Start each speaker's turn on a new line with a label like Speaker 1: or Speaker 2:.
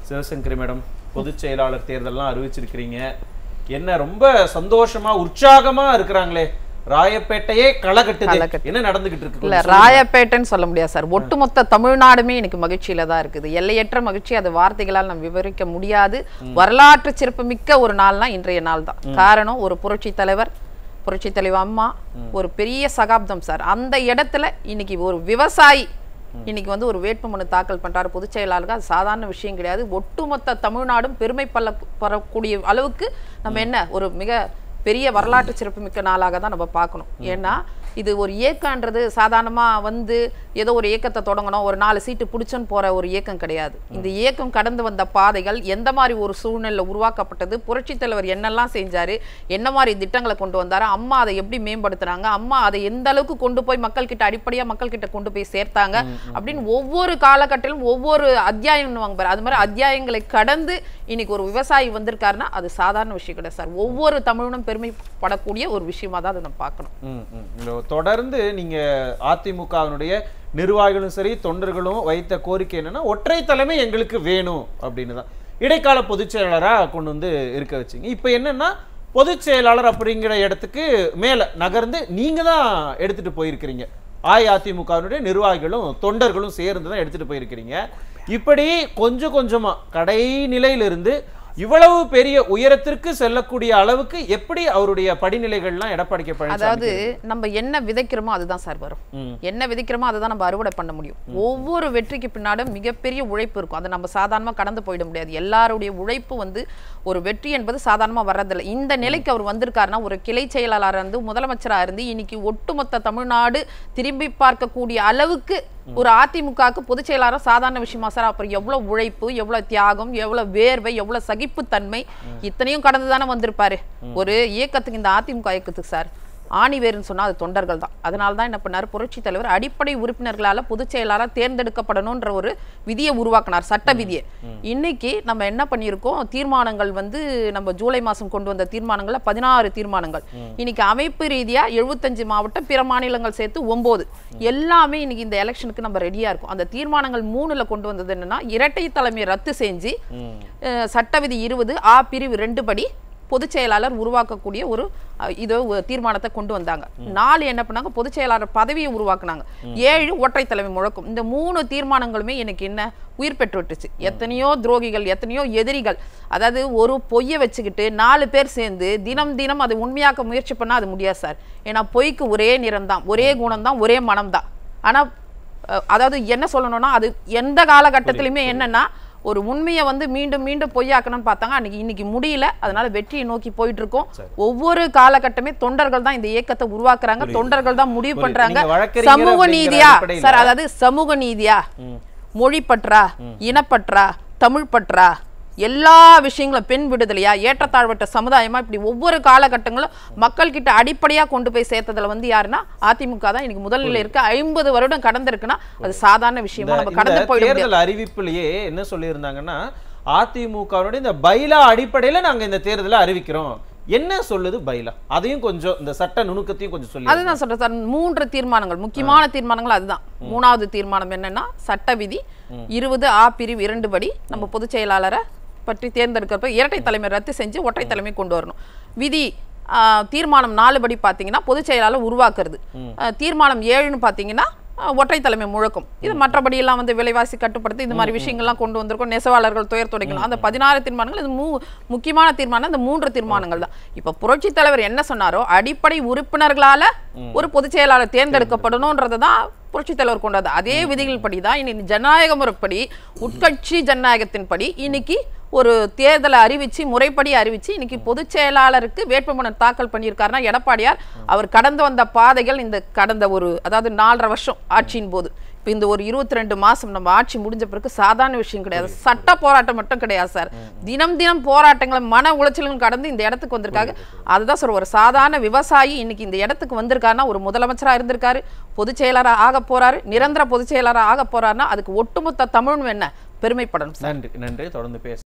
Speaker 1: Sivasankari madam பொதுச் செயலாளர் தேர்தல்லாம் அறிவிச்சிருக்கிறீங்க என்ன ரொம்ப சந்தோஷமா உற்சாகமா இருக்கிறாங்களே ராயப்பேட்டையே களை கட்டுது
Speaker 2: களகட்டுது.
Speaker 1: என்ன நடந்துகிட்டு இருக்கு
Speaker 2: இல்ல
Speaker 1: கொஞ்சம் சொல்லுங்க.
Speaker 2: ராயப்பேட்டைன்னு சொல்ல முடியாது சார் ஒட்டுமொத்த தமிழ்நாடுமே இன்னைக்கு மகிழ்ச்சியில தான் இருக்குது எல்லையற்ற மகிழ்ச்சி அது வார்த்தைகளால் நம்ம விவரிக்க முடியாது வரலாற்று சிறப்புமிக்க ஒரு நாள்னா இன்றைய நாள் தான் காரணம் ஒரு புரட்சி தலைவர் புரட்சி தலைவர் அம்மா ஒரு பெரிய சகாப்தம் சார் அந்த இடத்துல இன்னைக்கு ஒரு விவசாயி இன்னைக்கு வந்து ஒரு வேட்புமனு தாக்கல் பண்றாரு பொதுச் செயலாளருக்கு அது சாதாரண விஷயம் கிடையாது ஒட்டுமொத்த தமிழ்நாடும் பெருமை பல்ல பெறக்கூடிய அளவுக்கு நம்ம என்ன ஒரு மிக பெரிய வரலாற்று சிறப்புமிக்க நாளாக தான் நம்ம பார்க்கணும் ஏன்னா இது ஒரு இயக்கம்ன்றது சாதாரணமா வந்து ஏதோ ஒரு இயக்கத்தை தொடங்கணும் ஒரு நாலு சீட்டு பிடிச்சோன்னு போற ஒரு இயக்கம் கிடையாது இந்த இயக்கம் கடந்து வந்த பாதைகள் எந்த மாதிரி ஒரு சூழ்நிலை உருவாக்கப்பட்டது புரட்சி தலைவர் என்னெல்லாம் செஞ்சாரு என்ன மாதிரி திட்டங்களை கொண்டு வந்தாரு அம்மா அதை எப்படி மேம்படுத்துறாங்க அம்மா அதை எந்த அளவுக்கு கொண்டு போய் மக்கள் கிட்ட அடிப்படையா மக்கள் கிட்ட கொண்டு போய் சேர்த்தாங்க அப்படின்னு ஒவ்வொரு காலகட்டத்திலும் ஒவ்வொரு அத்தியாயம் வாங்க பாரு அது மாதிரி அத்தியாயங்களை கடந்து இன்னைக்கு ஒரு விவசாயி வந்திருக்காருன்னா அது சாதாரண விஷயம் கிடையாது சார் ஒவ்வொரு தமிழனும் பெருமைப்படக்கூடிய ஒரு விஷயமா தான் அதை நம்ம பார்க்கணும்
Speaker 1: ம், ம். இந்த தொடர்ந்து நீங்க அதிமுகவினுடைய நிர்வாகிகளும் சரி தொண்டர்களும் வைத்த கோரிக்கை என்னன்னா ஒற்றை தலைமை எங்களுக்கு வேணும் அப்படின்னு தான் இடைக்கால பொதுச் செயலாளரா கொண்டு வந்து இருக்க வச்சீங்க இப்போ என்னன்னா பொதுச் செயலாளர் அப்படிங்கிற இடத்துக்கு மேல நகர்ந்து நீங்க தான் எடுத்துட்டு போயிருக்கிறீங்க அஇஅதிமுகவினுடைய நிர்வாகிகளும் தொண்டர்களும் சேர்ந்து தான் எடுத்துட்டு போயிருக்கிறீங்க இப்படி கொஞ்சம் கொஞ்சமா கடைநிலையிலிருந்து இவ்வளவு பெரிய உயரத்திற்கு செல்லக்கூடிய அளவுக்கு எப்படி அவருடைய படிநிலைகள்லாம் எடப்பாடி கே பழனிசாமி
Speaker 2: அதாவது நம்ம என்ன விதைக்கிறோமோ அதுதான் சார் வரும்
Speaker 1: ம்.
Speaker 2: என்ன விதைக்கிறோமோ அதை தான் நம்ம அறுவடை பண்ண முடியும் ஒவ்வொரு வெற்றிக்கு பின்னாடும் மிகப்பெரிய உழைப்பு இருக்கும் அதை நம்ம சாதாரணமா கடந்து போயிட முடியாது எல்லாருடைய உழைப்பு வந்து ஒரு வெற்றி என்பது சாதாரணமா வர்றதில்லை இந்த நிலைக்கு அவர் வந்திருக்காருன்னா ஒரு கிளை செயலாளராக இருந்து முதலமைச்சரா இருந்து இன்னைக்கு ஒட்டுமொத்த தமிழ்நாடு திரும்பி பார்க்கக்கூடிய அளவுக்கு ஒரு அதிமுகவுக்கு பொதுச் செயலாளர் சாதாரண விஷயமா சார் அப்புறம் எவ்வளவு உழைப்பு எவ்வளவு தியாகம் எவ்வளவு வேர்வை எவ்வளவு சகிப்புத்தன்மை இத்தனையும் கடந்து தானே வந்திருப்பாரு ஒரு இயக்கத்துக்கு இந்த அதிமுக இயக்கத்துக்கு சார் ஆணிவேர்னு சொன்னா அது தொண்டர்கள் தான் அதனால தான் என்ன பண்ணார் புரட்சி தலைவர் அடிப்படை உறுப்பினர்களால பொதுச் செயலாளர் தேர்ந்தெடுக்கப்படணும்ன்ற ஒரு விதியை உருவாக்கினார் சட்ட விதியை இன்னைக்கு நம்ம என்ன பண்ணியிருக்கோம் தீர்மானங்கள் வந்து நம்ம ஜூலை மாசம் கொண்டு வந்த தீர்மானங்கள்ல பதினாறு தீர்மானங்கள் இன்னைக்கு அமைப்பு ரீதியா எழுபத்தஞ்சு மாவட்டம் பிற மாநிலங்கள் சேர்த்து ஒன்பது எல்லாமே இன்னைக்கு இந்த எலெக்ஷனுக்கு நம்ம ரெடியா இருக்கும் அந்த தீர்மானங்கள் மூணுல கொண்டு வந்தது என்னன்னா இரட்டை தலைமையை ரத்து செஞ்சு அஹ், சட்ட விதி இருபது ஆ பிரிவு ரெண்டு படி பொதுச் செயலாளர் உருவாக்கக்கூடிய ஒரு அஹ், இதோ ஒரு தீர்மானத்தை கொண்டு வந்தாங்க நாலு என்ன பண்ணாங்க பொதுச் செயலாளர் பதவியை உருவாக்குனாங்க ஏழு ஒற்றை தலைமை முழக்கம் இந்த மூணு தீர்மானங்களுமே எனக்கு என்ன உயிர் பெற்று விட்டுச்சு எத்தனையோ துரோகிகள் எத்தனையோ எதிரிகள் அதாவது ஒரு பொய்யை வச்சுக்கிட்டு நாலு பேர் சேர்ந்து தினம் தினம் அதை உண்மையாக்க முயற்சி பண்ணா அது முடியாது சார் ஏன்னா பொய்க்கு ஒரே நிறம் தான் ஒரே குணம் தான் ஒரே மனம் தான் ஆனா அஹ், அதாவது என்ன சொல்லணும்னா அது எந்த காலகட்டத்திலுமே என்னன்னா ஒரு உண்மையை வந்து மீண்டும் மீண்டும் பொய்யாக்கணும்னு பார்த்தாங்க அன்னைக்கு இன்னைக்கு முடியல அதனால வெற்றியை நோக்கி போயிட்டு இருக்கோம் ஒவ்வொரு காலகட்டமே தொண்டர்கள் தான் இந்த இயக்கத்தை உருவாக்குறாங்க தொண்டர்கள் தான் முடிவு
Speaker 1: புரியுது.
Speaker 2: பண்றாங்க
Speaker 1: நீங்க வழக்கறிஞர்
Speaker 2: சமூக
Speaker 1: அப்படிங்கிற
Speaker 2: நீதியா
Speaker 1: அடிப்படையில-
Speaker 2: சார் அதாவது சமூக நீதியா மொழிப்பற்றா இனப்பற்றா தமிழ் பற்றா எல்லா விஷயங்களும் பெண் விடுதலையா ஏற்றத்தாழ்வற்ற சமுதாயமா இப்படி ஒவ்வொரு காலகட்டங்களும் மக்கள் கிட்ட அடிப்படையா கொண்டு போய் சேர்த்ததுல வந்து யாருன்னா அதிமுக தான் இன்னைக்கு முதல் நிலை இருக்கு ஐம்பது வருடம் கடந்திருக்குன்னா அது சாதாரண விஷயமா
Speaker 1: இந்த
Speaker 2: நம்ம
Speaker 1: இந்த
Speaker 2: கடந்து போயிட முடியாது
Speaker 1: தேர்தல் அறிவிப்பிலேயே என்ன சொல்லியிருந்தாங்கன்னா அதிமுகவுடைய இந்த பைலா அடிப்படையில நாங்க இந்த தேர்தலை அறிவிக்கிறோம் என்ன சொல்லுது பைலா அதையும் கொஞ்சம் இந்த சட்ட நுணுக்கத்தையும் கொஞ்சம் சொல்லி
Speaker 2: அதுதான் சொல்றேன் சார் மூன்று தீர்மானங்கள் முக்கியமான தீர்மானங்கள் அதுதான் மூணாவது தீர்மானம் என்னன்னா சட்ட விதி இருபது ஆ பிரிவு இரண்டு படி நம்ம பொதுச் செயலாளரை பற்றி தேர்ந்தெடுக்கிறப்ப இரட்டை தலைமை ரத்து செஞ்சு ஒற்றை தலைமை கொண்டு வரணும் விதி ஆ, தீர்மானம் நாலு படி பார்த்தீங்கன்னா பொதுச் செயலாளர் உருவாக்குறது ஆ, தீர்மானம் ஏழுன்னு பார்த்தீங்கன்னா ஆ, ஒற்றை தலைமை முழக்கம் இது மற்றபடி எல்லாம் வந்து விலைவாசி கட்டுப்படுத்தி இந்த மாதிரி விஷயங்கள்லாம் கொண்டு வந்திருக்கோம் நெசவாளர்கள் துயர் துடைக்கணும் அந்த பதினாறு தீர்மானங்கள் இது மூ முக்கியமான தீர்மானம் இந்த மூன்று தீர்மானங்கள் தான் இப்ப புரட்சி தலைவர் என்ன சொன்னாரோ அடிப்படை உறுப்பினர்களால ஒரு பொதுச் செயலாளர் தேர்ந்தெடுக்கப்படணும்ன்றது தான் புரட்சி தலைவர் கொண்டு வந்தார் அதே விதிகள் படி தான் இன்னைக்கு ஜனநாயக முறைப்படி உட்கட்சி ஜனநாயகத்தின்படி இன்னைக்கு ஒரு தேர்தலை அறிவிச்சு முறைப்படி அறிவிச்சு இன்னைக்கு பொதுச் செயலாளருக்கு வேட்புமனு தாக்கல் பண்ணியிருக்காருன்னா எடப்பாடியார் அவர் கடந்து வந்த பாதைகள் இந்த கடந்த ஒரு அதாவது நாலரை வருஷம் ஆட்சியின் போது இப்போ இந்த ஒரு இருபத்தி ரெண்டு மாசம் நம்ம ஆட்சி முடிஞ்ச பிறகு சாதாரண விஷயம் கிடையாது சட்ட போராட்டம் மட்டும் கிடையாது சார் தினம் தினம் போராட்டங்களை மன உளைச்சலும் கடந்து இந்த இடத்துக்கு வந்திருக்காங்க அதுதான் சார் ஒரு சாதாரண விவசாயி இன்னைக்கு இந்த இடத்துக்கு வந்திருக்காருன்னா ஒரு முதலமைச்சரா இருந்திருக்காரு பொதுச் செயலாளராக ஆக போறாரு நிரந்தர பொதுச் செயலாளராக ஆக போறாருன்னா அதுக்கு ஒட்டுமொத்த தமிழும் என்ன பெருமைப்படணும் சார்
Speaker 1: நன்றி நன்றி தொடர்ந்து பேச